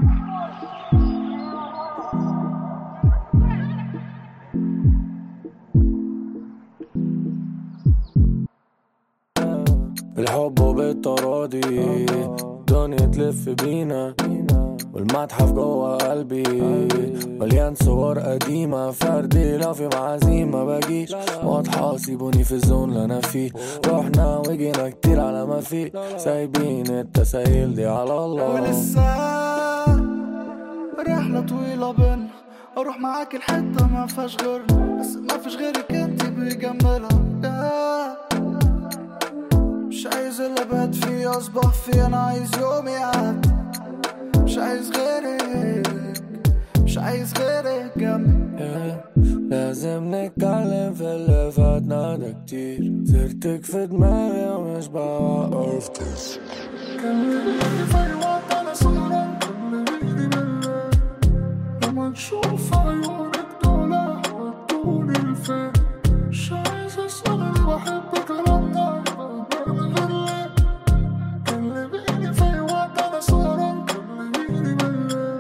الحب بالتراضي الدنيا تلف بينا والمتحف جوه قلبي مليان صور قديمة فردي لو في معازيم ما بجيش واضحة سيبوني في الزون اللي انا فيه رحنا وجينا كتير على ما في سايبين التسايل دي على الله ولسه رحلة طويلة بينا اروح معاك الحتة ما فيهاش غيرنا بس ما فيش غيرك انت بيجملها مش عايز اللي بات فيه اصبح فيه انا عايز يومي يعدي مش عايز غيرك مش عايز غيرك جنبي لازم نتكلم في اللي فاتنا ده كتير سيرتك في دماغي ومش بوقف كلمني في اي وقت انا سهران كلميني بالليل لما نشوف عيونك دول ودوني الفين مش عايز اسال انا بحب كلامنا يبقى من غير ليه كلميني في اي وقت انا سهران كلميني بالليل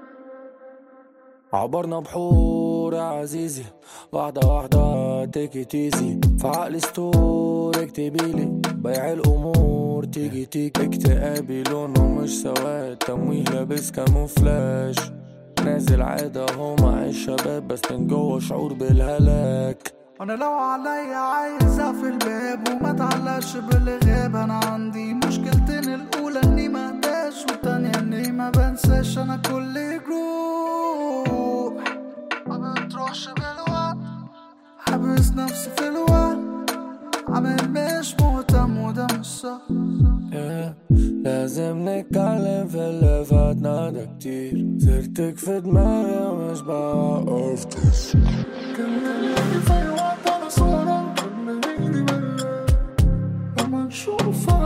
عبرنا بحور يا عزيزي واحدة واحدة تيكي تيزي في عقلي ستور اكتبيلي بيع الأمور تيجي تيجي اكتئابي لونه مش سواد تمويه لابس كاموفلاج نازل عادة هو مع الشباب بس من جوه شعور بالهلاك انا لو عليا عايز اقفل الباب وما تعلقش بالغياب انا عندي مشكلتين الاولى اني ما اهداش والتانية اني ما بنساش انا كل جروح ما بتروحش بالوقت حابس نفسي في الوقت عامل مش مهتم وده مش صح Yeah. لازم نتكلم في اللي فاتنا ده كتير سيرتك في دماغي ومش بوقف كلميني في اي وقت انا سهران كلميني بالليل لما نشوف